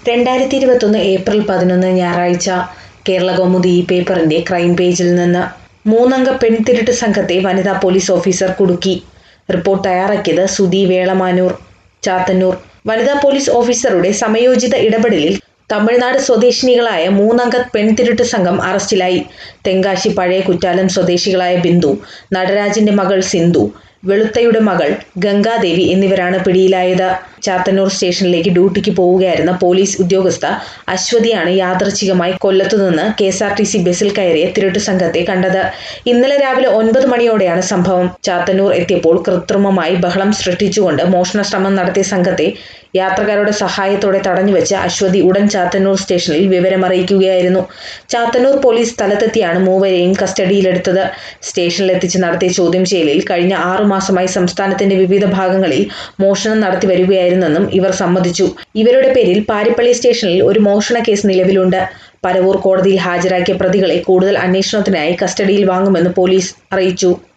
രണ്ടായിരത്തി ഇരുപത്തൊന്ന് ഏപ്രിൽ പതിനൊന്ന് ഞായറാഴ്ച കേരള കൗമുദി ഈ പേപ്പറിന്റെ ക്രൈം പേജിൽ നിന്ന് മൂന്നംഗ പെൺതിരുട്ട് സംഘത്തെ വനിതാ പോലീസ് ഓഫീസർ കുടുക്കി റിപ്പോർട്ട് തയ്യാറാക്കിയത് സുധി വേളമാനൂർ ചാത്തന്നൂർ വനിതാ പോലീസ് ഓഫീസറുടെ സമയോചിത ഇടപെടലിൽ തമിഴ്നാട് സ്വദേശിനികളായ മൂന്നംഗ പെൺതിരുട്ട് സംഘം അറസ്റ്റിലായി തെങ്കാശി പഴയ കുറ്റാലം സ്വദേശികളായ ബിന്ദു നടരാജിന്റെ മകൾ സിന്ധു വെളുത്തയുടെ മകൾ ഗംഗാദേവി എന്നിവരാണ് പിടിയിലായത് ചാത്തന്നൂർ സ്റ്റേഷനിലേക്ക് ഡ്യൂട്ടിക്ക് പോവുകയായിരുന്ന പോലീസ് ഉദ്യോഗസ്ഥ അശ്വതിയാണ് യാദൃച്ഛികമായി കൊല്ലത്തുനിന്ന് K S R T C ബസ്സിൽ കയറിയ തിരുട്ട് സംഘത്തെ കണ്ടത് ഇന്നലെ രാവിലെ ഒൻപത് മണിയോടെയാണ് സംഭവം ചാത്തന്നൂർ എത്തിയപ്പോൾ കൃത്രിമമായി ബഹളം സൃഷ്ടിച്ചുകൊണ്ട് മോഷണ ശ്രമം നടത്തിയ സംഘത്തെ യാത്രക്കാരുടെ സഹായത്തോടെ തടഞ്ഞുവെച്ച് അശ്വതി ഉടൻ ചാത്തന്നൂർ സ്റ്റേഷനിൽ വിവരമറിയിക്കുകയായിരുന്നു ചാത്തന്നൂർ പോലീസ് സ്ഥലത്തെത്തിയാണ് മൂവരെയും കസ്റ്റഡിയിലെടുത്തത് സ്റ്റേഷനിലെത്തിച്ച് നടത്തിയ ചോദ്യം ചെയ്യലിൽ കഴിഞ്ഞ ആറു മാസമായി സംസ്ഥാനത്തിന്റെ വിവിധ ഭാഗങ്ങളിൽ മോഷണം നടത്തി വരികയായിരുന്നെന്നും ഇവർ സമ്മതിച്ചു ഇവരുടെ പേരിൽ പാരിപ്പള്ളി സ്റ്റേഷനിൽ ഒരു മോഷണ കേസ് നിലവിലുണ്ട് പരവൂർ കോടതിയിൽ ഹാജരാക്കിയ പ്രതികളെ കൂടുതൽ അന്വേഷണത്തിനായി കസ്റ്റഡിയിൽ വാങ്ങുമെന്ന് പോലീസ് അറിയിച്ചു